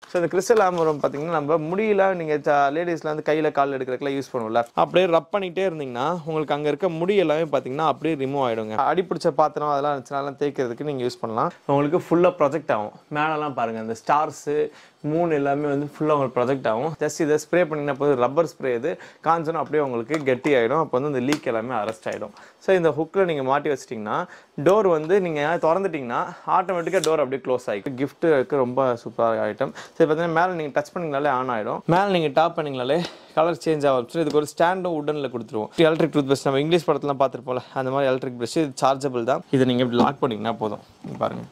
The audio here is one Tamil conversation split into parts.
ஸோ இந்த கிறிஸ்டல் லேம்ப் வரும் பார்த்தீங்கன்னா நம்ம முடியல நீங்கள் லேடிஸ்ல வந்து கையில் கால் எடுக்கிறதுக்குலாம் யூஸ் பண்ணுவோம்ல அப்படியே ரப் பண்ணிட்டே இருந்தீங்கன்னா உங்களுக்கு அங்கே இருக்க முடி எல்லாமே பார்த்தீங்கன்னா அப்படியே ரிமூவ் ஆகிடுங்க அடிப்பிடிச்ச பாத்திரம் அதெல்லாம் இருந்துச்சுனாலாம் தேய்க்கிறதுக்கு நீங்கள் யூஸ் பண்ணலாம் உங்களுக்கு ஃபுல்லாக ப்ரொஜெக்ட் ஆகும் மேலெல்லாம் பாருங்கள் இந்த ஸ்டார்ஸு மூணு எல்லாமே வந்து ஃபுல்லாக உங்களுக்கு ப்ரொஜெக்ட் ஆகும் ஜஸ்ட் இதை ஸ்ப்ரே பண்ணிங்கன்னா போது ரப்பர் ஸ்ப்ரே இது காஞ்சோன்னா அப்படியே உங்களுக்கு கெட்டி ஆகிடும் அப்போ வந்து இந்த லீக் எல்லாமே அரெஸ்ட் ஆகிடும் ஸோ இந்த ஹுக்கில் நீங்கள் மாட்டி வச்சிட்டிங்கன்னா டோர் வந்து நீங்கள் திறந்துட்டிங்கன்னா ஆட்டோமேட்டிக்காக டோர் அப்படியே க்ளோஸ் ஆகிடும் gift இருக்கு ரொம்ப சூப்பராக ஐட்டம் சரி பார்த்தீங்கன்னா மேலே நீங்கள் டச் பண்ணிங்கனாலே ஆன் ஆகிடும் மேலே நீங்கள் டாப் பண்ணிங்கனாலே கலர் சேஞ்ச் ஆகும் ஸோ இதுக்கு ஒரு ஸ்டாண்டும் உடனில் கொடுத்துருவோம் எலக்ட்ரிக் டூத் பிரஷ் நம்ம இங்கிலீஷ் படத்துலாம் பார்த்துருப்போம்ல அந்த மாதிரி எலக்ட்ரிக் பிரஷ் இது சார்ஜபிள் தான் இதை நீங்கள் இப்படி லாக் பண்ணிங்கன்னா போதும் இங்க பாருங்க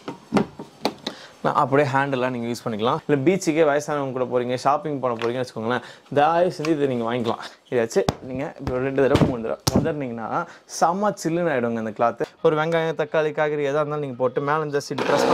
நான் அப்படியே ஹேண்டெல்லாம் நீங்கள் யூஸ் பண்ணிக்கலாம் இல்லை பீச்சுக்கே வயசானவங்க கூட போகிறீங்க ஷாப்பிங் பண்ண போகிறீங்கன்னு வச்சுக்கோங்களேன் தயவு செஞ்சு இதை நீங்கள் வாங்கிக்கலாம் இதை வச்சு நீங்கள் இப்போ ரெண்டு தடவை மூணு தடவை முதர்னீங்கன்னா செம்ம சில்லுன்னு ஆகிடுங்க அந்த கிளாத்து ஒரு வெங்காயம் தக்காளி காய்கறி எதாக இருந்தாலும் நீங்கள் போட்டு மேலே ஜஸ்ட் இப்படி ப்ரெஸ்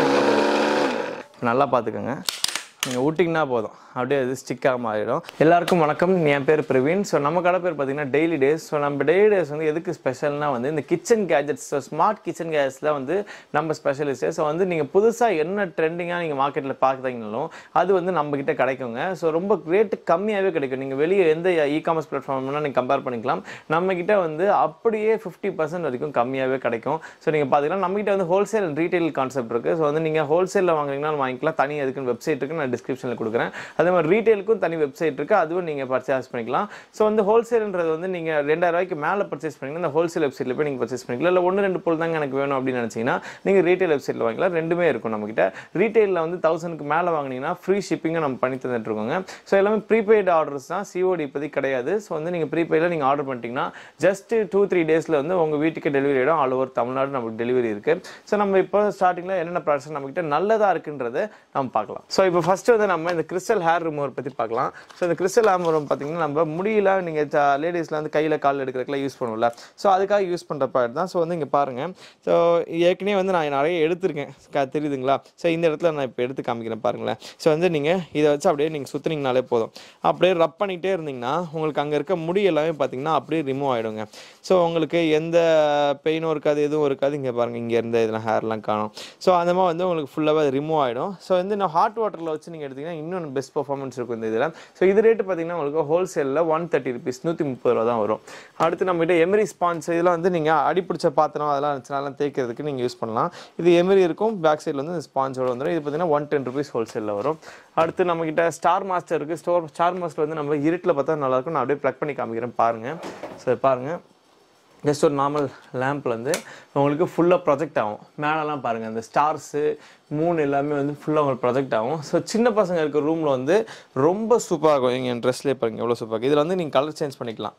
பண்ணி நல்லா பார்த்துக்கோங்க நீங்கள் விட்டிங்கன்னா போதும் அப்படியே அது ஸ்டிக்காக மாறிடும் எல்லாருக்கும் வணக்கம் என் பேர் பிரவீன் ஸோ நம்ம கடை பேர் பார்த்தீங்கன்னா டெய்லி டேஸ் ஸோ நம்ம டெய்லி டேஸ் வந்து எதுக்கு ஸ்பெஷல்னா வந்து இந்த kitchen gadgets so smart kitchen கேஜெட்ஸில் வந்து நம்ம ஸ்பெஷலிஸ்ட்டு ஸோ வந்து நீங்கள் புதுசாக என்ன ட்ரெண்டிங்காக நீங்கள் மார்க்கெட்டில் பார்க்குறீங்களும் அது வந்து நம்மக்கிட்ட கிடைக்குங்க ஸோ ரொம்ப ரேட்டு கம்மியாகவே கிடைக்கும் நீங்கள் வெளியே எந்த இ காமர்ஸ் பிளாட்ஃபார்ம்னா நீங்கள் கம்பேர் பண்ணிக்கலாம் நம்மக்கிட்ட வந்து அப்படியே ஃபிஃப்டி பர்சன்ட் வரைக்கும் கம்மியாகவே கிடைக்கும் ஸோ நீங்கள் பார்த்தீங்கன்னா நம்மகிட்ட வந்து ஹோல்சேல் ரீட்டைல் கான்செப்ட் இருக்குது ஸோ வந்து நீங்கள் ஹோல்சேலில் வாங்குறீங்கன்னா வாங்கிக்கலாம் தனி அதுக்குன்னு வெப்சைட் இருக்குது நான் டிஸ்கிரிப்ஷனில் கொடுக்குறேன் அதே மாதிரி ரீட்டைலுக்கும் தனி வெப்சைட் இருக்குது அதுவும் நீங்கள் பர்ச்சேஸ் பண்ணிக்கலாம் ஸோ வந்து ஹோல்சேல்ன்றது வந்து நீங்கள் ரெண்டாயிரம் ரூபாய்க்கு மேலே பர்ச்சேஸ் பண்ணிங்கன்னா இந்த ஹோல்சேல் வெப்சைட்டில் போய் நீங்கள் பர்ச்சேஸ் பண்ணிக்கலாம் இல்லை ஒன்று ரெண்டு பொருள் தாங்க எனக்கு வேணும் அப்படின்னு நினச்சிங்கன்னா நீங்கள் ரீட்டைல் வெப்சைட்டில் வாங்கிக்கலாம் ரெண்டுமே இருக்கும் நம்மகிட்ட ரீட்டைலில் வந்து தௌசண்ட்க்கு மேலே வாங்கினீங்கன்னா ஃப்ரீ ஷிப்பிங்கை நம்ம பண்ணி தந்துட்டு இருக்கோங்க ஸோ எல்லாமே ப்ரீபெய்டு ஆர்டர்ஸ் தான் சிஓடி இப்போதைக்கு கிடையாது ஸோ வந்து நீங்கள் ப்ரீபெய்டில் நீங்கள் ஆர்டர் பண்ணிட்டீங்கன்னா ஜஸ்ட் டூ த்ரீ டேஸில் வந்து உங்கள் வீட்டுக்கு டெலிவரி ஆகிடும் ஆல் ஓவர் தமிழ்நாடு நமக்கு டெலிவரி இருக்குது ஸோ நம்ம இப்போ ஸ்டார்டிங்கில் என்னென்ன ப்ராடக்ட்ஸ் நம்மகிட்ட நல்லதாக இருக்குன்றதை நம்ம பார்க்கலாம் ஸோ இப்போ ஃபஸ்ட்டு வந்து நம்ம இந்த கிறிஸ்டல் ஹேர் ரிமூவர் பற்றி பார்க்கலாம் ஸோ இந்த கிறிஸ்டல் ஹேர் ரிமூவர் பார்த்தீங்கன்னா நம்ம முடியல நீங்கள் லேடிஸ்ல வந்து கையில் கால் எடுக்கிறதுக்குலாம் யூஸ் பண்ணுவோம்ல ஸோ அதுக்காக யூஸ் பண்ணுற ப்ராடக்ட் தான் ஸோ வந்து இங்கே பாருங்கள் ஸோ ஏற்கனவே வந்து நான் நிறைய எடுத்திருக்கேன் க- தெரியுதுங்களா ஸோ இந்த இடத்துல நான் இப்போ எடுத்து காமிக்கிறேன் பாருங்களேன் ஸோ வந்து நீங்கள் இதை வச்சு அப்படியே நீங்கள் சுற்றுனீங்கனாலே போதும் அப்படியே ரப் பண்ணிகிட்டே இருந்தீங்கன்னா உங்களுக்கு அங்கே இருக்க முடி எல்லாமே பார்த்தீங்கன்னா அப்படியே ரிமூவ் ஆகிடுங்க ஸோ உங்களுக்கு எந்த பெயினும் இருக்காது எதுவும் இருக்காது இங்கே பாருங்கள் இங்கே இருந்த இதெல்லாம் ஹேர்லாம் காணும் ஸோ அந்த மாதிரி வந்து உங்களுக்கு ஃபுல்லாகவே ரிமூவ் ஆகிடும் ஸோ வந்து நான் ஹாட் வாட்டரில் வச்சு நீங்கள் எடுத்தீங்கன்னா இன்னும் பெஸ்ட் பர்ஃபார்மன்ஸ் இருக்கும் இந்த இதில் ஸோ இது ரேட்டு பார்த்தீங்கன்னா உங்களுக்கு ஹோல்சேலில் ஒன் தேர்ட்டி ருபீஸ் நூற்றி முப்பது ரூபா தான் வரும் அடுத்து நம்மகிட்ட எமரி ஸ்பான்ஸ் இதெல்லாம் வந்து நீங்கள் அடிப்பிடிச்ச பாத்திரம் அதெல்லாம் இருந்துச்சுனாலாம் தேய்க்கிறதுக்கு நீங்கள் யூஸ் பண்ணலாம் இது எமரி இருக்கும் பேக் சைடில் வந்து இந்த ஸ்பான்ஸோட வந்துடும் இது பார்த்தீங்கன்னா ஒன் டென் ருபீஸ் ஹோல்சேலில் வரும் அடுத்து நம்மகிட்ட ஸ்டார் மாஸ்டர் இருக்குது ஸ்டோர் ஸ்டார் மாஸ்டர் வந்து நம்ம இருட்டில் பார்த்தா நல்லாயிருக்கும் நான் அப்படியே ப்ளக் பண்ணி காமிக்கிறேன் பாருங்கள் ஸோ பாருங்கள் ஜஸ்ட் ஒரு நார்மல் லேம்பில் வந்து உங்களுக்கு ஃபுல்லாக ப்ரொஜெக்ட் ஆகும் மேலெல்லாம் பாருங்கள் இந்த ஸ்டார்ஸு மூணு எல்லாமே வந்து ஃபுல்லாக உங்களுக்கு ப்ரொஜெக்ட் ஆகும் ஸோ சின்ன பசங்க இருக்க ரூமில் வந்து ரொம்ப சூப்பராக இருக்கும் எங்கள் ட்ரெஸ்லேயே பாருங்கள் எவ்வளோ சூப்பராக இதில் வந்து நீங்கள் கலர் சேஞ்ச் பண்ணிக்கலாம்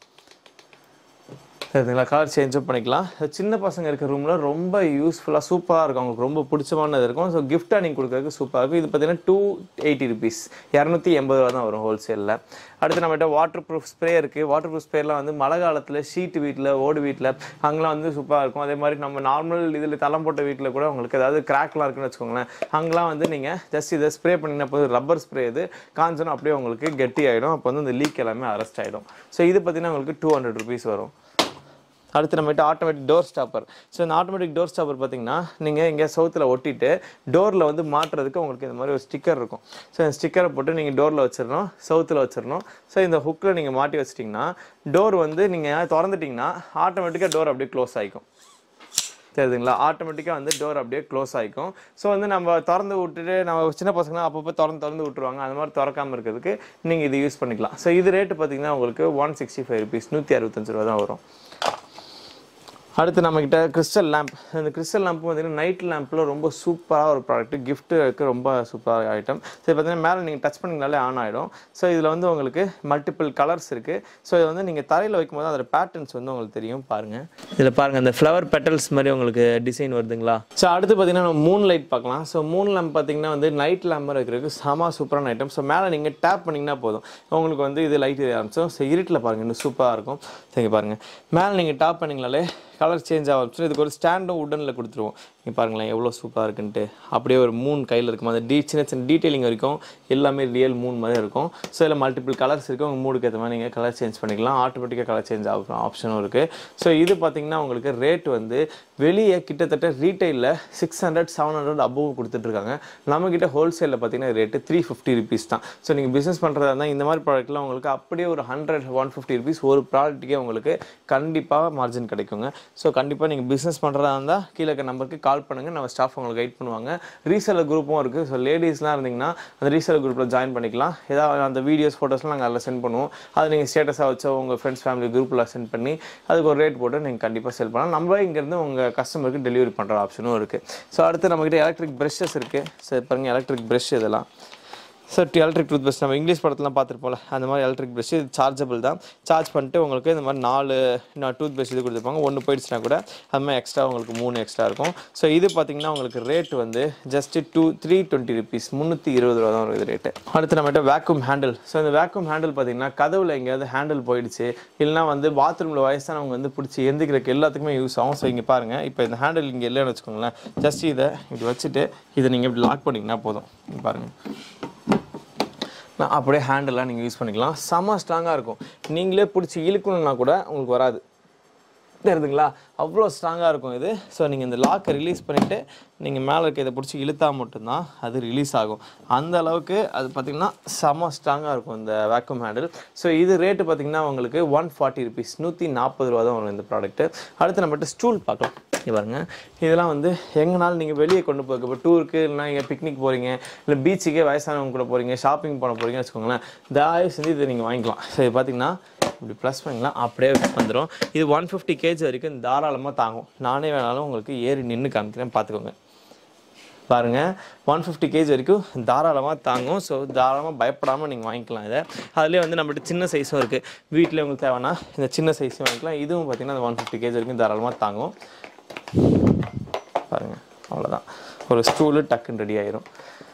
சரிங்களா கலர் சேஞ்சும் பண்ணிக்கலாம் சின்ன பசங்க இருக்க ரூமில் ரொம்ப யூஸ்ஃபுல்லாக சூப்பராக இருக்கும் அவங்களுக்கு ரொம்ப பிடிச்சமானது இருக்கும் ஸோ கிஃப்டாக நீங்கள் கொடுக்குறதுக்கு சூப்பராக இருக்கும் இது பார்த்தீங்கன்னா டூ எயிட்டி ருபீஸ் இரநூத்தி எண்பது ரூபா தான் வரும் ஹோல்சேலில் அடுத்து நம்மகிட்ட வாட்டர் ப்ரூஃப் ஸ்ப்ரே இருக்குது வாட்டர் ப்ரூஃப் ஸ்ப்ரேலாம் வந்து மழை காலத்தில் ஷீட் வீட்டில் ஓடு வீட்டில் அங்கெல்லாம் வந்து சூப்பராக இருக்கும் அதே மாதிரி நம்ம நார்மல் இதில் தளம் போட்ட வீட்டில் கூட உங்களுக்கு ஏதாவது கிராக்லாம் இருக்குன்னு வச்சுக்கோங்களேன் அங்கெல்லாம் வந்து நீங்கள் ஜஸ்ட் இதை ஸ்ப்ரே பண்ணினா போது ரப்பர் ஸ்ப்ரே இது காஞ்சோன்னா அப்படியே உங்களுக்கு கெட்டி ஆகிடும் அப்போ வந்து இந்த லீக் எல்லாமே அரெஸ்ட் ஆகிடும் ஸோ இது பார்த்தீங்கன்னா உங்களுக்கு டூ ஹண்ட்ரட் ருபீஸ் வரும் அடுத்து நம்மகிட்ட ஆட்டோமேட்டிக் டோர் ஸ்டாப்பர் ஸோ இந்த ஆட்டோமேட்டிக் டோர் ஸ்டாப்பர் பார்த்தீங்கன்னா நீங்கள் இங்கே சவுத்தில் ஒட்டிட்டு டோரில் வந்து மாட்டுறதுக்கு உங்களுக்கு இந்த மாதிரி ஒரு ஸ்டிக்கர் இருக்கும் ஸோ இந்த ஸ்டிக்கரை போட்டு நீங்கள் டோரில் வச்சிடணும் சவுத்தில் வச்சிடணும் ஸோ இந்த ஹுக்கில் நீங்கள் மாட்டி வச்சிட்டிங்கன்னா டோர் வந்து நீங்கள் திறந்துட்டிங்கன்னா ஆட்டோமேட்டிக்காக டோர் அப்படியே க்ளோஸ் ஆகிக்கும் தெரியுதுங்களா ஆட்டோமேட்டிக்காக வந்து டோர் அப்படியே க்ளோஸ் ஆகிக்கும் ஸோ வந்து நம்ம திறந்து விட்டுட்டு நம்ம சின்ன பசங்க அப்பப்போ திறந்து திறந்து விட்டுருவாங்க அந்த மாதிரி திறக்காம இருக்கிறதுக்கு நீங்கள் இது யூஸ் பண்ணிக்கலாம் ஸோ இது ரேட்டு பார்த்தீங்கன்னா உங்களுக்கு ஒன் சிக்ஸ்டி ஃபைவ் ருபீஸ் நூற்றி அறுபத்தஞ்சு ரூபா தான் வரும் அடுத்து நம்மக்கிட்ட கிறிஸ்டல் லேம்ப் இந்த கிறிஸ்டல் லேம்ப் பார்த்தீங்கன்னா நைட் லேம்பில் ரொம்ப சூப்பராக ஒரு ப்ராடக்ட் கிஃப்ட்டுக்கு ரொம்ப சூப்பராக ஐட்டம் ஸோ பார்த்தீங்கன்னா மேலே நீங்கள் டச் பண்ணிங்கனாலே ஆன் ஆகிடும் ஸோ இதில் வந்து உங்களுக்கு மல்டிபிள் கலர்ஸ் இருக்குது ஸோ இது வந்து நீங்கள் தரையில் வைக்கும்போது அதோட பேட்டர்ன்ஸ் வந்து உங்களுக்கு தெரியும் பாருங்கள் இதில் பாருங்கள் இந்த ஃப்ளவர் பெட்டல்ஸ் மாதிரி உங்களுக்கு டிசைன் வருதுங்களா ஸோ அடுத்து பார்த்தீங்கன்னா நம்ம மூன் லைட் பார்க்கலாம் ஸோ மூன் லேம்ப் பார்த்தீங்கன்னா வந்து நைட் லேம்ப் இருக்கிறதுக்கு செம சூப்பரான ஐட்டம் ஸோ மேலே நீங்கள் டேப் பண்ணிங்கன்னா போதும் உங்களுக்கு வந்து இது லைட் எரிய ஆரம்பிச்சோம் ஸோ இருட்டில் பாருங்கள் இன்னும் சூப்பராக இருக்கும் சரி பாருங்கள் மேலே நீங்கள் டாப் பண்ணிங்கனாலே கலர் சேஞ்ச் ஆகும் இதுக்கு ஒரு ஸ்டாண்டும் உடனில் கொடுத்துருவோம் இங்கே பாருங்களேன் எவ்வளோ சூப்பராக இருக்குன்ட்டு அப்படியே ஒரு மூணு கையில் இருக்கும் அந்த டீ சின்ன சின்ன டீட்டெயிலிங் வரைக்கும் எல்லாமே ரியல் மூணு மாதிரி இருக்கும் ஸோ இதில் மல்டிபிள் கலர்ஸ் இருக்குது உங்கள் மூடுக்கு ஏற்ற மாதிரி நீங்கள் கலர் சேஞ்ச் பண்ணிக்கலாம் ஆட்டோமேட்டிக்காக கலர் சேஞ்ச் ஆகும் ஆப்ஷனும் இருக்குது ஸோ இது பார்த்தீங்கன்னா உங்களுக்கு ரேட் வந்து வெளியே கிட்டத்தட்ட ரீட்டைலில் six hundred seven hundred above கொடுத்துட்ருக்காங்க நம்மக்கிட்ட ஹோல்சேலில் பார்த்தீங்கன்னா ரேட்டு த்ரீ ஃபிஃப்டி ருபீஸ் தான் ஸோ நீங்கள் பிஸ்னஸ் பண்ணுறதா இருந்தால் இந்த மாதிரி ப்ராடக்ட்லாம் உங்களுக்கு அப்படியே ஒரு ஹண்ட்ரட் ஒன் ஃபிஃப்டி ருபீஸ் ஒரு ப்ராடக்ட்டுக்கே உங்களுக்கு கண்டிப்பாக மார்ஜின் கிடைக்குங்க ஸோ கண்டிப்பாக நீங்கள் பிஸ்னஸ் பண்ணுறதா இருந்தால் கீழே இருக்க நம்பருக்கு கால் பண்ணுங்கள் நம்ம ஸ்டாஃப் உங்களுக்கு கைட் பண்ணுவாங்க ரீசேலர் குரூப்பும் இருக்குது ஸோ லேடிஸ்லாம் இருந்தீங்கன்னா அந்த ரீசேலர் குரூப்பில் ஜாயின் பண்ணிக்கலாம் ஏதாவது அந்த வீடியோஸ் ஃபோட்டோஸ்லாம் நாங்கள் அதில் சென்ட் பண்ணுவோம் அதை நீங்கள் ஸ்டேட்டஸாக வச்சோ உங்கள் ஃப்ரெண்ட்ஸ் ஃபேமிலி குரூப்பில் சென்ட் பண்ணி அதுக்கு ஒரு ரேட் போட்டு நீங்கள் கண்டிப்பாக செல் பண்ணலாம் நம்ம இங்கேருந்து உங்கள் கஸ்டமருக்கு டெலிவரி பண்ணுற ஆப்ஷனும் இருக்குது ஸோ அடுத்து நம்மக்கிட்ட எலக்ட்ரிக் ப்ரெஷ்ஷஸ் இருக்குது ஸோ பாருங்கள் எலக்ட்ரிக் ப்ரெஷ் இதெல்லாம் சார் எலக்ட்ரிக் டூத் ப்ரஷ் நம்ம இங்கிலீஷ் படத்துலாம் பார்த்துருப்போம்ல அந்த மாதிரி எலக்ட்ரிக் ப்ரஷ் இது சார்ஜபிள் தான் சார்ஜ் பண்ணிட்டு உங்களுக்கு இந்த மாதிரி நாலு நான் டூத் ப்ரஷ் இது கொடுத்துருப்பாங்க ஒன்று போயிடுச்சுன்னா கூட அது மாதிரி எக்ஸ்ட்ரா உங்களுக்கு மூணு எக்ஸ்ட்ரா இருக்கும் ஸோ இது பார்த்தீங்கன்னா உங்களுக்கு ரேட் வந்து just two three twenty rupees முந்நூற்றி இருபது ரூபா தான் வருது ரேட்டு அடுத்து நம்மகிட்ட வேக்யூம் ஹேண்டில் ஸோ இந்த வேக்யூம் ஹேண்டில் பார்த்தீங்கன்னா கதவுல எங்கேயாவது ஹேண்டில் போயிடுச்சு இல்லைனா வந்து பாத்ரூமில் வயசானவங்க வந்து பிடிச்சி எந்திக்கிறதுக்கு எல்லாத்துக்குமே யூஸ் ஆகும் ஸோ இங்கே பாருங்கள் இப்போ இந்த ஹேண்டில் இங்கே இல்லைன்னு வச்சுக்கோங்களேன் ஜஸ்ட் இதை இப்படி வச்சுட்டு இதை நீங்கள் இப்படி லாக் பண்ணிங்கன்னா போதும் இங்க பாருங்கள் நான் அப்படியே ஹேண்டெல்லாம் நீங்கள் யூஸ் பண்ணிக்கலாம் செம்ம ஸ்ட்ராங்காக இருக்கும் நீங்களே பிடிச்சி இழுக்கணும்னா கூட உங்களுக்கு வராது தெரியுதுங்களா அவ்வளோ ஸ்ட்ராங்காக இருக்கும் இது ஸோ நீங்கள் இந்த லாக்கை ரிலீஸ் பண்ணிவிட்டு நீங்கள் மேலே இருக்க இதை பிடிச்சி இழுத்தா மட்டும்தான் அது ரிலீஸ் ஆகும் அந்த அளவுக்கு அது பார்த்திங்கன்னா செம ஸ்ட்ராங்காக இருக்கும் இந்த வேக்யூம் ஹேண்டில் ஸோ இது ரேட்டு பார்த்திங்கன்னா உங்களுக்கு ஒன் ஃபார்ட்டி ருபீஸ் நூற்றி நாற்பது ரூபா தான் வரும் இந்த ப்ராடக்ட்டு அடுத்து நம்மகிட்ட ஸ்டூல் பார்க்கலாம் இங்க பாருங்க இதெல்லாம் வந்து எங்கனாலும் நீங்கள் வெளியே கொண்டு போக இப்போ டூருக்கு இல்லைனா நீங்கள் பிக்னிக் போகிறீங்க இல்லை பீச்சுக்கே வயசானவங்க கூட போகிறீங்க ஷாப்பிங் பண்ண போகிறீங்கன்னு வச்சுக்கோங்களேன் தயவு செஞ்சு இதை நீங்கள் வாங்கிக்கலாம் ஸோ இது பார்த்தீங்கன்னா இப்படி ப்ளஸ் பண்ணிக்கலாம் அப்படியே வந்துடும் இது ஒன் ஃபிஃப்டி கேஜி வரைக்கும் தாராளமாக தாங்கும் நானே வேணாலும் உங்களுக்கு ஏறி நின்று காமிக்கிறேன் பார்த்துக்கோங்க பாருங்க ஒன் ஃபிஃப்டி கேஜி வரைக்கும் தாராளமாக தாங்கும் ஸோ தாராளமாக பயப்படாமல் நீங்கள் வாங்கிக்கலாம் இதை அதுலேயே வந்து நம்மகிட்ட சின்ன சைஸும் இருக்குது வீட்டில் உங்களுக்கு தேவைன்னா இந்த சின்ன சைஸும் வாங்கிக்கலாம் இதுவும் பார்த்தீங்கன்னா அந்த ஒன் ஃபிஃப்டி கேஜி வரைக்கும் தாராளமாக தாங்கும் பாருங்க அவ்வளோதான் ஒரு ஸ்டூலு டக்குன்னு ரெடி ஆயிரும்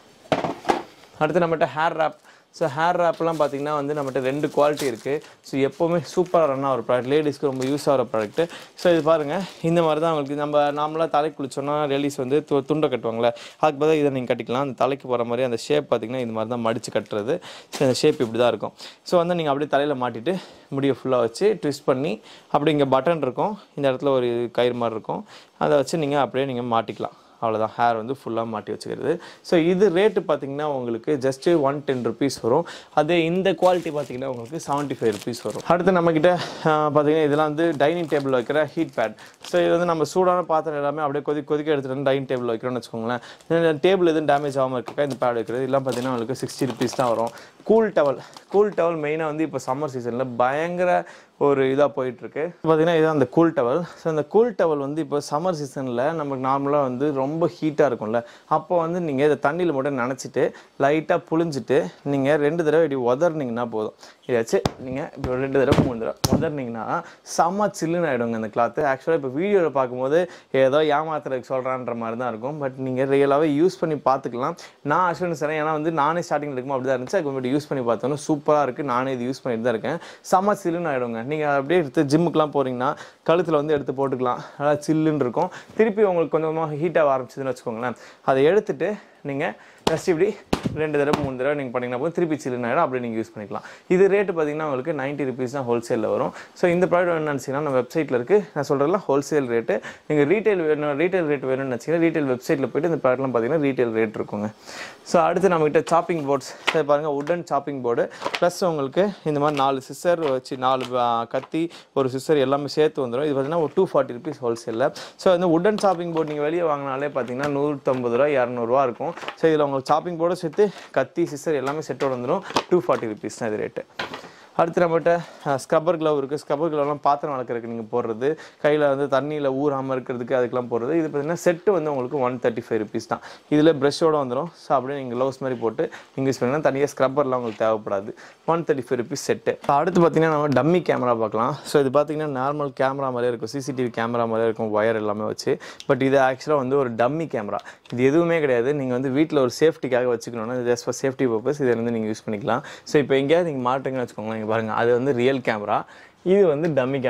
அடுத்து நம்மகிட்ட ஹேர் ரேப் ஸோ ஹேர் ரேப்லாம் பார்த்தீங்கன்னா வந்து நம்மகிட்ட ரெண்டு குவாலிட்டி இருக்குது ஸோ எப்போவுமே சூப்பராக ரன் ஆகிற ப்ராடக்ட் லேடிஸ்க்கு ரொம்ப யூஸ் ஆகிற ப்ராடக்ட்டு ஸோ இது பாருங்கள் இந்த மாதிரி தான் உங்களுக்கு நம்ம நார்மலாக தலைக்கு குளிச்சோன்னா லேடிஸ் வந்து து- துண்டை கட்டுவாங்களே அதுக்கு பதிலாக இதை நீங்கள் கட்டிக்கலாம் அந்த தலைக்கு போகிற மாதிரி அந்த ஷேப் பார்த்தீங்கன்னா இது மாதிரி தான் மடித்து கட்டுறது ஸோ இந்த ஷேப் இப்படி தான் இருக்கும் ஸோ வந்து நீங்கள் அப்படியே தலையில் மாட்டிட்டு முடியை ஃபுல்லாக வச்சு ட்விஸ்ட் பண்ணி அப்படி இங்கே பட்டன் இருக்கும் இந்த இடத்துல ஒரு கயிறு மாதிரி இருக்கும் அதை வச்சு நீங்கள் அப்படியே நீங்கள் மாட்டிக்கலாம் அவ்வளோதான் ஹேர் வந்து ஃபுல்லாக மாட்டி வச்சுக்கிறது ஸோ இது ரேட்டு பார்த்தீங்கன்னா உங்களுக்கு ஜஸ்ட்டு ஒன் டென் ருபீஸ் வரும் அதே இந்த குவாலிட்டி பார்த்தீங்கன்னா உங்களுக்கு செவன்ட்டி ஃபைவ் ருபீஸ் வரும் அடுத்து நம்மக்கிட்ட பார்த்தீங்கன்னா இதெல்லாம் வந்து டைனிங் டேபிள் வைக்கிற ஹீட் பேட் ஸோ இது வந்து நம்ம சூடான பாத்திரம் எல்லாமே அப்படியே கொதி கொதிக்க எடுத்துகிட்டு வந்து டைனிங் டேபிள் வைக்கிறோம்னு வச்சுக்கோங்களேன் டேபிள் எதுவும் டேமேஜ் ஆகாமல் இருக்கா இந்த பேட் வைக்கிறது இதெல்லாம் பார்த்தீங்கன்னா உங்களுக்கு சிக்ஸ்டி ருபீஸ் தான் வரும் கூல் டவல் கூல் டவல் மெயினாக வந்து இப்போ சம்மர் சீசனில் பயங்கர ஒரு இதாக போயிட்டுருக்கு பார்த்தீங்கன்னா இதுதான் அந்த கூல் டவல் ஸோ அந்த கூல் டவல் வந்து இப்போ சம்மர் சீசனில் நமக்கு நார்மலாக வந்து ரொம்ப ஹீட்டாக இருக்கும்ல அப்போ வந்து நீங்கள் இதை தண்ணியில் மட்டும் நனைச்சிட்டு லைட்டாக புழிஞ்சிட்டு நீங்கள் ரெண்டு தடவை இப்படி உதறினீங்கன்னா போதும் இதை வச்சு நீங்கள் இப்போ ரெண்டு தடவை மூணு தடவை உதறினீங்கன்னா செம்ம சில்லுன்னு ஆகிடுங்க அந்த கிளாத்து ஆக்சுவலாக இப்போ வீடியோவில் பார்க்கும்போது ஏதோ ஏமாத்துறதுக்கு சொல்கிறான்ற மாதிரி தான் இருக்கும் பட் நீங்கள் ரியலாகவே யூஸ் பண்ணி பார்த்துக்கலாம் நான் அஷூரன்ஸ் தரேன் ஏன்னா வந்து நானே ஸ்டார்டிங் இருக்கும்போது அப்படி தான் இருந்துச்சு அதுக்கு யூஸ் பண்ணி பார்த்தோன்னா சூப்பராக இருக்குது நானே இது யூஸ் பண்ணிட்டு தான் இருக்கேன் செம்ம சில்லுன்னு ஆகிடுங்க நீங்கள் அப்படியே எடுத்து ஜிம்முக்குலாம் போகிறீங்கன்னா கழுத்தில் வந்து எடுத்து போட்டுக்கலாம் நல்லா சில்லுன்னு இருக்கும் திருப்பி உங்களுக்கு கொஞ்சமாக ஹீட்டாக ஆரம்பிச்சதுன்னு வச்சுக்கோங்களேன் அதை எடுத்துட்டு நீங்கள் ஜஸ்ட் இப்படி ரெண்டு தடவை மூணு தடவை நீங்கள் பண்ணிங்கன்னா போதும் திருப்பி சில்லுன்னு ஆகிடும் அப்படி நீங்கள் யூஸ் பண்ணிக்கலாம் இது ரேட்டு பார்த்தீங்கன்னா உங்களுக்கு நைன்ட்டி ருபீஸ் தான் ஹோல்சேலில் வரும் ஸோ இந்த ப்ராடக்ட் வேணும்னு நினச்சிங்கன்னா நம்ம வெப்சைட்டில் இருக்குது நான் சொல்கிறதுலாம் ஹோல்சேல் ரேட்டு நீங்கள் ரீட்டைல் வேணும் ரீட்டைல் ரேட் வேணும்னு நினச்சிங்கன்னா ரீட்டைல் வெப்சைட்டில் போயிட்டு இந்த ப்ராடக்ட்லாம் பார்த்தீங்கன்னா ரீட்டைல் ரேட் இருக்குங்க ஸோ அடுத்து நம்மகிட்ட சாப்பிங் போர்ட்ஸ் சரி பாருங்கள் உடன் சாப்பிங் போர்டு ப்ளஸ் உங்களுக்கு இந்த மாதிரி நாலு சிஸ்டர் வச்சு நாலு ஆ, கத்தி ஒரு சிஸ்டர் எல்லாமே சேர்த்து வந்துடும் இது பார்த்தீங்கன்னா ஒரு டூ ஃபார்ட்டி ருபீஸ் ஹோல்சேலில் ஸோ இந்த உடன் சாப்பிங் போர்டு நீங்கள் வெளியே வாங்கினாலே பார்த்தீங்கன்னா நூற்றம்பது ரூபா இரநூறுவா இருக்கும் ஸோ இதில் உங்களுக்கு சாப்பிங் போர்டு சேர்த்து கத்தி சிஸ்டர் எல்லாமே செட்டோட வந்துடும் டூ ஃபார்ட்டி ருபீஸ் தான் இது ரேட்டு அடுத்து நம்மகிட்ட ஸ்க்ரப்பர் க்ளவ் இருக்குது ஸ்க்ரப்பர் க்ளவ்லாம் பாத்திரம் வளர்க்குறதுக்கு நீங்கள் போடுறது கையில் வந்து தண்ணியில் ஊறாமல் இருக்கிறதுக்கு அதுக்கெல்லாம் போடுறது இது பார்த்தீங்கன்னா செட்டு வந்து உங்களுக்கு ஒன் தேர்ட்டி ஃபைவ் ருபீஸ் தான் இதில் ப்ரெஷ்ஷோட வந்துடும் ஸோ அப்படியே நீங்கள் க்ளவுஸ் மாதிரி போட்டு நீங்கள் யூஸ் பண்ணலாம் தனியாக ஸ்க்ரப்பர்லாம் உங்களுக்கு தேவைப்படாது one thirty five rupees set அடுத்து பார்த்தீங்கன்னா நம்ம டம்மி கேமரா பார்க்கலாம் ஸோ இது பார்த்தீங்கன்னா நார்மல் கேமரா மாதிரியே இருக்கும் சிசிடிவி கேமரா மாதிரியே இருக்கும் ஒயர் எல்லாமே வச்சு பட் இது ஆக்சுவலாக வந்து ஒரு டம்மி கேமரா இது எதுவுமே கிடையாது நீங்கள் வந்து வீட்டில் ஒரு சேஃப்டிக்காக வச்சுக்கணும்னா ஜஸ்ட் ஃபார் சேஃப்டி பர்பஸ் இதை வந்து நீங்கள் யூஸ் பண்ணிக்கலாம் ஸோ இப்போ எங்கேயாவது நீங்கள் மாட்டுங்கன்னு வச்சுக்கோங்களேன் இங்க பாருங்க அது வந்து ரியல் கேமரா இது வந்து டம்மி கேமரா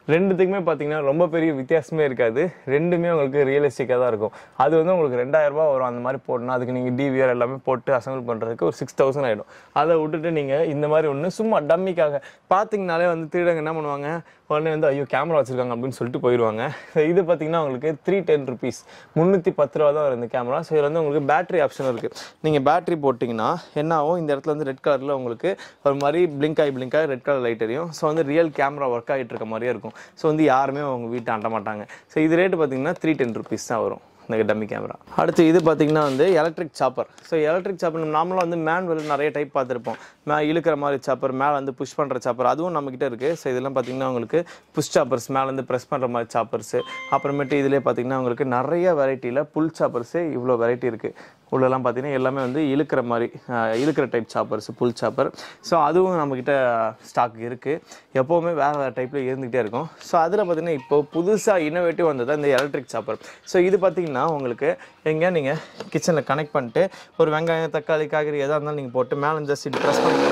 ரெண்டுத்துக்குமே பார்த்தீங்கன்னா ரொம்ப பெரிய வித்தியாசமே இருக்காது ரெண்டுமே உங்களுக்கு ரியலிஸ்டிக்காக தான் இருக்கும் அது வந்து உங்களுக்கு ரெண்டாயிரம் ரூபாய் வரும் அந்த மாதிரி போடணும் அதுக்கு நீங்கள் டிவிஆர் எல்லாமே போட்டு அசம்பிள் பண்ணுறதுக்கு ஒரு சிக்ஸ் தௌசண்ட் ஆகிடும் அதை விட்டுட்டு நீங்கள் இந்த மாதிரி ஒன்று சும்மா டம்மிக்காக பார்த்தீங்கனாலே வந்து திருடங்க என்ன பண்ணுவாங்க உடனே வந்து ஐயோ கேமரா வச்சிருக்காங்க அப்படின்னு சொல்லிட்டு போயிடுவாங்க So இது பார்த்தீங்கன்னா உங்களுக்கு த்ரீ டென் ருபீஸ் முந்நூற்றி பத்து ரூபா தான் வரும் இந்த கேமரா ஸோ இதில் வந்து உங்களுக்கு பேட்டரி ஆப்ஷன் இருக்குது நீங்கள் பேட்டரி போட்டிங்கன்னா என்ன ஆகும் இந்த இடத்துல வந்து ரெட் கலரில் உங்களுக்கு ஒரு மாதிரி பிளிங்க் ஆகி பிளிங்க் ஆகி ரெட் கலர் லைட் எரியும் ஸோ வந்து ரியல் கேமரா ஒர்க் ஆகிட்டு இருக்க மாதிரியே இருக்கும் ஸோ வந்து யாருமே அவங்க வீட்டை அண்ட மாட்டாங்க ஸோ இது ரேட்டு பார்த்தீங்கன்னா த்ரீ டென் ருபீஸ் தான் வரும் இந்த டம்மி கேமரா அடுத்து இது பார்த்தீங்கன்னா வந்து electric chopper so electric chopper நார்மலாக வந்து மேனுவல் நிறைய டைப் பார்த்துருப்போம் மே இழுக்கிற மாதிரி சாப்பர் மேலே வந்து புஷ் பண்ணுற சாப்பர் அதுவும் நம்மக்கிட்ட இருக்குது ஸோ இதெல்லாம் பார்த்தீங்கன்னா உங்களுக்கு புஷ் சாப்பர்ஸ் மேலே வந்து ப்ரெஸ் பண்ணுற மாதிரி சாப்பர்ஸ் அப்புறமேட்டு இதிலே பார்த்தீங்கன்னா உங்களுக்கு நிறைய வெரைட்டியில் புல் சாப்பர்ஸு இவ்வளோ வெரைட்டி இருக்குது உள்ளெல்லாம் பார்த்தீங்கன்னா எல்லாமே வந்து இழுக்கிற மாதிரி அஹ், இழுக்கிற type choppers pull chopper so அதுவும் நம்மக்கிட்ட ஸ்டாக் இருக்குது எப்போவுமே வேறு வேறு டைப்பில் இருந்துகிட்டே இருக்கும் ஸோ அதில் பார்த்தீங்கன்னா இப்போ புதுசாக இன்னோவேட்டிவ் வந்தது இந்த எலக்ட்ரிக் சாப்பர் ஸோ இது பார்த்தீங்கன்னா உங்களுக்கு எங்கே நீங்கள் கிச்சனில் கனெக்ட் பண்ணிட்டு ஒரு வெங்காயம் தக்காளி காய்கறி எதாக இருந்தாலும் நீங்கள் போட்டு மேலே ஜஸ்ட் இப்படி ப்ரெஸ் பண்ணி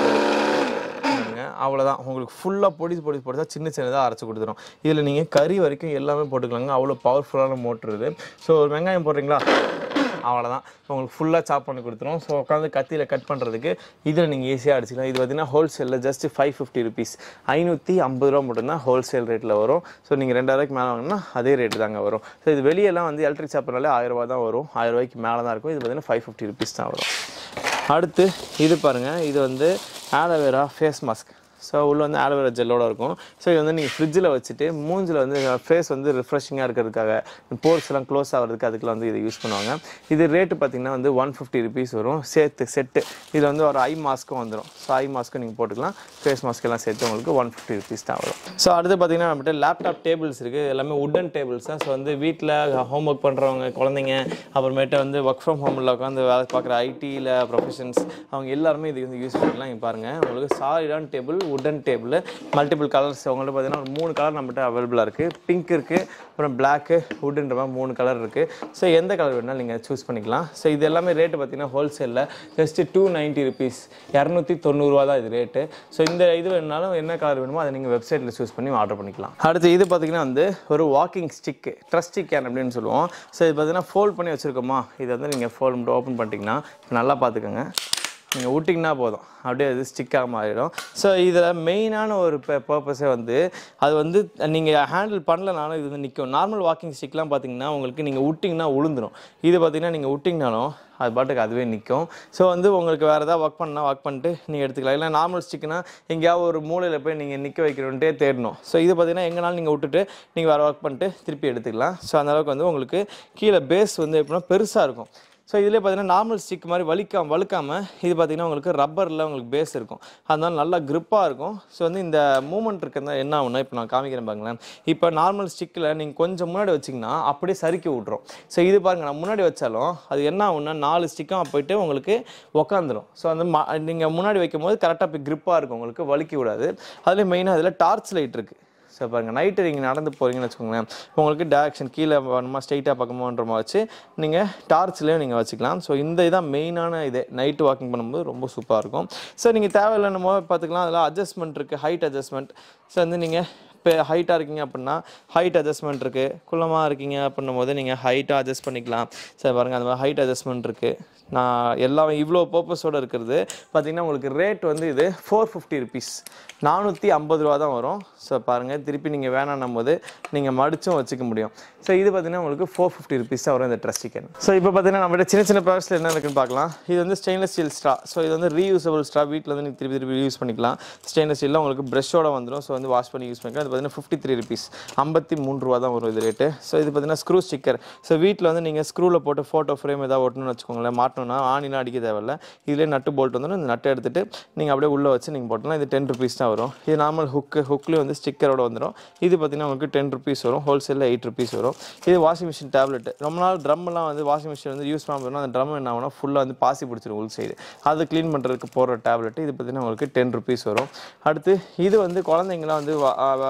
பாருங்க அவ்வளோதான் உங்களுக்கு ஃபுல்லாக பொடிசு பொடிசு பொடிசா சின்ன சின்னதாக அரைச்சி கொடுத்துரும் இதில் நீங்கள் கறி வரைக்கும் எல்லாமே போட்டுக்கலாங்க அவ்வளோ பவர்ஃபுல்லான மோட்ரு இது ஸோ ஒரு வெங்காயம் போடுறீங்களா அவ்வளோதான் உங்களுக்கு ஃபுல்லாக சாப் பண்ணி கொடுத்துரும் ஸோ உட்காந்து கத்தியில் கட் பண்ணுறதுக்கு இதில் நீங்கள் ஈஸியாக அடிச்சிக்கலாம் இது பார்த்தீங்கன்னா ஹோல்சேலில் ஜஸ்ட் ஃபைவ் ஃபிஃப்டி ருபீஸ் ஐநூற்றி ஐம்பது ரூபா மட்டும்தான் ஹோல்சேல் ரேட்டில் வரும் ஸோ நீங்கள் ரெண்டாயிரூவாய்க்கு மேலே வாங்கினா அதே ரேட்டு தாங்க வரும் ஸோ இது வெளியெல்லாம் வந்து எலக்ட்ரிக் சாப்பிட்றனாலே ஆயிரம் ரூபா தான் வரும் ஆயிரம் ரூபாய்க்கு மேலே தான் இருக்கும் இது பார்த்தீங்கன்னா ஃபைவ் ஃபிஃப்டி ருபீஸ் தான் வரும் அடுத்து இது பாருங்கள் இது வந்து ஆலோவேரா ஃபேஸ் மாஸ்க் ஸோ உள்ள வந்து ஆலோவேரா ஜெல்லோட இருக்கும் ஸோ இது வந்து நீங்கள் ஃப்ரிட்ஜில் வச்சுட்டு மூஞ்சில் வந்து ஃபேஸ் வந்து ரிஃப்ரெஷிங்காக இருக்கிறதுக்காக போர்ஸ் எல்லாம் க்ளோஸ் ஆகிறதுக்கு அதுக்கெல்லாம் வந்து இதை யூஸ் பண்ணுவாங்க இது ரேட்டு பார்த்தீங்கன்னா வந்து ஒன் ஃபிஃப்டி ருபீஸ் வரும் சேர்த்து செட்டு இதில் வந்து ஒரு ஐ மாஸ்க்கும் வந்துடும் ஸோ ஐ மாஸ்க்கும் நீங்கள் போட்டுக்கலாம் ஃபேஸ் மாஸ்க் எல்லாம் சேர்த்து உங்களுக்கு ஒன் ஃபிஃப்டி ருபீஸ் தான் வரும் ஸோ அடுத்து பார்த்தீங்கன்னா நம்மகிட்ட லேப்டாப் டேபிள்ஸ் இருக்குது எல்லாமே உட்டன் டேபிள்ஸ் தான் ஸோ வந்து வீட்டில் ஹோம் ஒர்க் பண்ணுறவங்க குழந்தைங்க அப்புறமேட்டு வந்து ஒர்க் ஃப்ரம் ஹோமில் உட்காந்து வேலை பார்க்குற ஐடியில் ப்ரொஃபஷன்ஸ் அவங்க எல்லாருமே இது வந்து யூஸ் பண்ணிக்கலாம் இங்கே பாருங்கள் உங்களுக்கு சாலிடான table wooden table multiple colours உங்கள்ட்ட பார்த்தீங்கன்னா ஒரு மூணு கலர் நம்மகிட்ட அவைலபிளாக இருக்குது பிங்க் இருக்குது அப்புறம் பிளாக்கு வுட்ன்ற மாதிரி மூணு கலர் இருக்குது ஸோ எந்த கலர் வேணாலும் நீங்கள் சூஸ் பண்ணிக்கலாம் ஸோ இது எல்லாமே ரேட்டு பார்த்தீங்கன்னா ஹோல்சேலில் ஜஸ்ட்டு டூ நைன்ட்டி ருபீஸ் இரநூத்தி தொண்ணூறுரூவா தான் இது ரேட்டு ஸோ இந்த இது வேணுனாலும் என்ன கலர் வேணுமோ அதை நீங்கள் வெப்சைட்டில் சூஸ் பண்ணி ஆர்டர் பண்ணிக்கலாம் அடுத்து இது பார்த்தீங்கன்னா வந்து ஒரு வாக்கிங் ஸ்டிக்கு ட்ரஸ்டிக் கேன் அப்படின்னு சொல்லுவோம் ஸோ இது பார்த்தீங்கன்னா ஃபோல்ட் பண்ணி வச்சுருக்கோமா இதை வந்து நீங்கள் ஃபோல்ட் மட்டும் ஓப்பன் பண்ணிட்டீங்கன்னா நல்லா பார்த்துக்கோங்க நீங்கள் விட்டிங்கன்னா போதும் அப்படியே அது ஸ்டிக்காக மாறிடும் ஸோ இதில் மெயினான ஒரு பர்பஸே வந்து அது வந்து நீங்கள் ஹேண்டில் பண்ணலனாலும் இது வந்து நிற்கும் நார்மல் வாக்கிங் ஸ்டிக்லாம் பார்த்தீங்கன்னா உங்களுக்கு நீங்கள் விட்டிங்கன்னா உளுந்துரும் இது பார்த்தீங்கன்னா நீங்கள் விட்டிங்கனாலும் அது பாட்டுக்கு அதுவே நிற்கும் ஸோ வந்து உங்களுக்கு வேறு ஏதாவது ஒர்க் பண்ணால் ஒர்க் பண்ணிட்டு நீங்கள் எடுத்துக்கலாம் இல்லை நார்மல் ஸ்டிக்னா எங்கேயாவது ஒரு மூலையில் போய் நீங்கள் நிற்க வைக்கணுன்ட்டே தேடணும் ஸோ இது பார்த்தீங்கன்னா எங்கேனாலும் நீங்கள் விட்டுட்டு நீங்கள் வேறு ஒர்க் பண்ணிட்டு திருப்பி எடுத்துக்கலாம் ஸோ அந்த அளவுக்கு வந்து உங்களுக்கு கீழே பேஸ் வந்து எப்படின்னா பெருசாக இருக்கும் ஸோ இதில் பார்த்தீங்கன்னா நார்மல் ஸ்டிக் மாதிரி வலிக்காம வழுக்காமல் இது பார்த்தீங்கன்னா உங்களுக்கு ரப்பரில் உங்களுக்கு பேஸ் இருக்கும் அதனால நல்லா grip-ஆ இருக்கும் ஸோ வந்து இந்த மூமெண்ட் இருக்கிறதா என்ன ஆகும்னா இப்போ நான் காமிக்கிறேன் பாருங்களேன் இப்போ நார்மல் ஸ்டிக்கில் நீங்கள் கொஞ்சம் முன்னாடி வச்சிங்கன்னா அப்படியே சறுக்கி விட்ரும் ஸோ இது பாருங்க நான் முன்னாடி வச்சாலும் அது என்ன ஆகும்னா நாலு ஸ்டிக்கும் போயிட்டு உங்களுக்கு உக்காந்துரும் ஸோ அந்த நீங்கள் முன்னாடி வைக்கும் போது கரெக்டாக போய் grip-ஆ இருக்கும் உங்களுக்கு வலிக்கி விடாது அதில் மெயினாக இதில் டார்ச் லைட் இருக்குது ஸோ பாருங்கள் நைட்டு நீங்கள் நடந்து போகிறீங்கன்னு வச்சுக்கோங்களேன் உங்களுக்கு டேரக்ஷன் கீழே வேணுமா ஸ்ட்ரைட்டாக பக்கமான்ற மாதிரி வச்சு நீங்கள் டார்ச்லேயும் நீங்கள் வச்சுக்கலாம் ஸோ இந்த இதான் மெயினான இது நைட்டு வாக்கிங் பண்ணும்போது ரொம்ப சூப்பராக இருக்கும் ஸோ நீங்கள் தேவையில்லைன்னு பார்த்துக்கலாம் அதில் அட்ஜஸ்ட்மெண்ட் இருக்குது ஹைட் அட்ஜஸ்ட்மெண்ட் ஸோ வந்து நீங்கள் இப்போ ஹைட்டாக இருக்கீங்க அப்படின்னா ஹைட் அட்ஜஸ்ட்மெண்ட் இருக்குது குள்ளமாக இருக்கீங்க அப்படின்னும் போது நீங்கள் ஹைட்டாக அட்ஜஸ்ட் பண்ணிக்கலாம் சரி பாருங்கள் அந்த மாதிரி ஹைட் அட்ஜஸ்ட்மெண்ட் இருக்குது நான் எல்லாம் இவ்வளோ பர்பஸோடு இருக்கிறது பார்த்தீங்கன்னா உங்களுக்கு ரேட் வந்து இது ஃபோர் ஃபிஃப்டி ருபீஸ் நானூற்றி ஐம்பது ரூபா தான் வரும் ஸோ பாருங்கள் திருப்பி நீங்கள் வேணான்னும் போது நீங்கள் மடிச்சும் வச்சுக்க முடியும் ஸோ இது பார்த்தீங்கன்னா உங்களுக்கு ஃபோர் ஃபிஃப்டி ருபீஸ் தான் வரும் இந்த ட்ரெஸ் சிக்கன் ஸோ இப்போ பார்த்தீங்கன்னா நம்மகிட்ட சின்ன சின்ன ப்ராடக்ட்ஸில் என்ன இருக்குன்னு பார்க்கலாம் இது வந்து ஸ்டெயின்லெஸ் ஸ்டீல் ஸ்ட்ரா ஸோ இது வந்து ரீயூசபிள் ஸ்ட்ரா வீட்டில் வந்து நீங்கள் திருப்பி திருப்பி யூஸ் பண்ணிக்கலாம் ஸ்டெயின்லெஸ் ஸ்டீலில் உங்களுக்கு ப்ரெஷ்ஷோட வந்துடும் ஸோ வந்து வாஷ் பண்ணி யூஸ் பண்ணிக்கலாம் இது பார்த்தீங்கன்னா ஃபிஃப்டி த்ரீ ருபீஸ் ஐம்பத்தி மூணு ரூபா தான் வரும் இது ரேட்டு ஸோ இது பார்த்தீங்கன்னா ஸ்க்ரூ ஸ்டிக்கர் ஸோ வீட்டில் வந்து நீங்கள் ஸ்க்ரூவில் போட்டு ஃபோட்டோ ஃப்ரேம் ஏதாவது ஒட்டணும்னு வச்சுக்கோங்களேன் மாட்டணும்னா ஆணிலாம் அடிக்க தேவையில்ல இதிலே நட்டு போல்ட் வந்துடும் இந்த நட்டை எடுத்துட்டு நீங்கள் அப்படியே உள்ளே வச்சு நீங்கள் போட்டலாம் இது டென் ருபீஸ் தான் வரும் இது நார்மல் ஹுக்கு ஹுக்லேயும் வந்து ஸ்டிக்கரோட வந்துடும் இது பார்த்தீங்கன்னா உங்களுக்கு டென் ருபீஸ் வரும் ஹோல்சேலில் எயிட் ருபீஸ் வரும் இது வாஷிங் மிஷின் டேப்லெட் ரொம்ப நாள் ட்ரம்லாம் வந்து வாஷிங் மிஷின் வந்து யூஸ் பண்ண போனால் அந்த ட்ரம் என்ன ஆகும்னா ஃபுல்லாக வந்து பாசி பிடிச்சிரும் உள் சைடு அது க்ளீன் பண்ணுறதுக்கு போடுற டேப்லெட் இது பார்த்தீங்கன்னா உங்களுக்கு டென் ருபீஸ் வரும் அடுத்து இது வந்து குழந்தைங்களாம் வந்து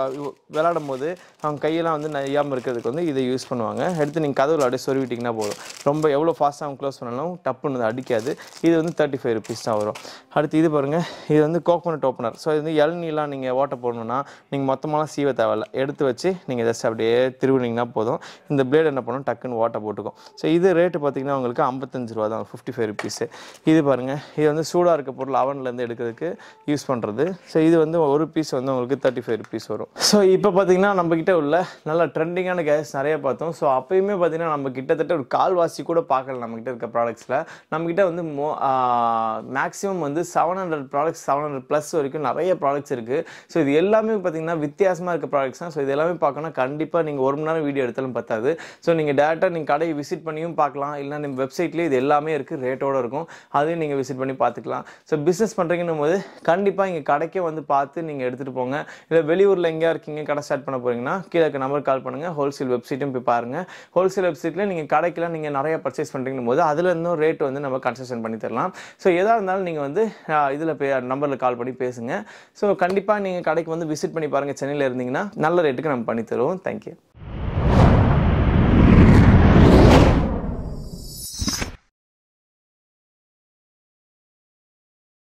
விளையாடும் போது அவங்க கையெல்லாம் வந்து நையாமல் இருக்கிறதுக்கு வந்து இதை யூஸ் பண்ணுவாங்க எடுத்து நீங்கள் கதவுல அப்படியே சொருவிட்டிங்கன்னா போதும் ரொம்ப எவ்வளோ ஃபாஸ்ட்டாக அவங்க க்ளோஸ் பண்ணாலும் டப்புன்னு வந்து அடிக்காது இது வந்து தேர்ட்டி ஃபைவ் ருபீஸ் தான் வரும் அடுத்து இது பாருங்கள் இது வந்து கோகோனட் ஓப்பனர் ஸோ இது வந்து இளநீலாம் நீங்கள் ஓட்ட போடணும்னா நீங்கள் மொத்தமாலாம் சீவ தேவையில்ல எடுத்து வச்சு நீங்கள் ஜஸ்ட் அப்படியே திருவினீங்கன்னா போதும் இந்த பிளேட் என்ன பண்ணும் டக்குன்னு ஓட்ட போட்டுக்கும் ஸோ இது ரேட்டு பார்த்தீங்கன்னா உங்களுக்கு ஐம்பத்தஞ்சு ரூபா தான் ஃபிஃப்டி ஃபைவ் ருபீஸு இது பாருங்கள் இது வந்து சூடாக இருக்க பொருள் அவன்லேருந்து எடுக்கிறதுக்கு யூஸ் பண்ணுறது ஸோ இது வந்து ஒரு பீஸ் வந்து உங்களுக்கு தேர்ட்டி ஃபைவ் ருபீஸ் வரும் ஸோ இப்போ பார்த்தீங்கன்னா நம்ம கிட்ட உள்ள நல்ல ட்ரெண்டிங்கான கேஸ் நிறைய பார்த்தோம் ஸோ அப்பயுமே பார்த்தீங்கன்னா நம்ம கிட்டத்தட்ட ஒரு கால்வாசி கூட பார்க்கல நம்ம கிட்ட இருக்க ப்ராடக்ட்ஸில் நம்ம கிட்ட வந்து மோ மேக்ஸிமம் வந்து seven hundred products seven hundred plus வரைக்கும் நிறைய ப்ராடக்ட்ஸ் இருக்குது ஸோ இது எல்லாமே பார்த்தீங்கன்னா வித்தியாசமாக இருக்க ப்ராடக்ட்ஸ் தான் ஸோ இது எல்லாமே பார்க்கணும் கண்டிப்பாக நீங்கள் ஒரு மணி நேரம் வீடியோ எடுத்தாலும் பத்தாது ஸோ நீங்கள் டேரெக்டாக நீங்கள் கடையை விசிட் பண்ணியும் பார்க்கலாம் இல்லைனா நம்ம வெப்சைட்லேயே இது எல்லாமே இருக்குது ரேட்டோட இருக்கும் அதையும் நீங்கள் விசிட் பண்ணி பார்த்துக்கலாம் ஸோ பிஸ்னஸ் பண்ணுறீங்கன்னும் போது கண்டிப்பாக இங்கே கடைக்கே வந்து பார்த்து நீங்கள் எடுத்துகிட்டு போங்க இல்லை வெளியூரில் எங்கேயா இருக்கீங்க கடை ஸ்டார்ட் பண்ண போகிறீங்கன்னா கீழே இருக்க நம்பர் கால் பண்ணுங்கள் ஹோல்சேல் வெப்சைட்டும் போய் பாருங்கள் ஹோல்சேல் வெப்சைட்டில் நீங்கள் கடைக்கெல்லாம் நீங்கள் நிறைய பர்ச்சேஸ் பண்ணுறீங்கன்னு போது அதில் இருந்தும் ரேட் வந்து நம்ம கன்செஷன் பண்ணி தரலாம் ஸோ எதாக இருந்தாலும் நீங்கள் வந்து இதில் போய் நம்பரில் கால் பண்ணி பேசுங்க ஸோ கண்டிப்பாக நீங்கள் கடைக்கு வந்து விசிட் பண்ணி பாருங்கள் சென்னையில் இருந்தீங்கன்னா நல்ல ரேட்டுக்கு நம்ம பண்ணி தருவோம் தேங்க்யூ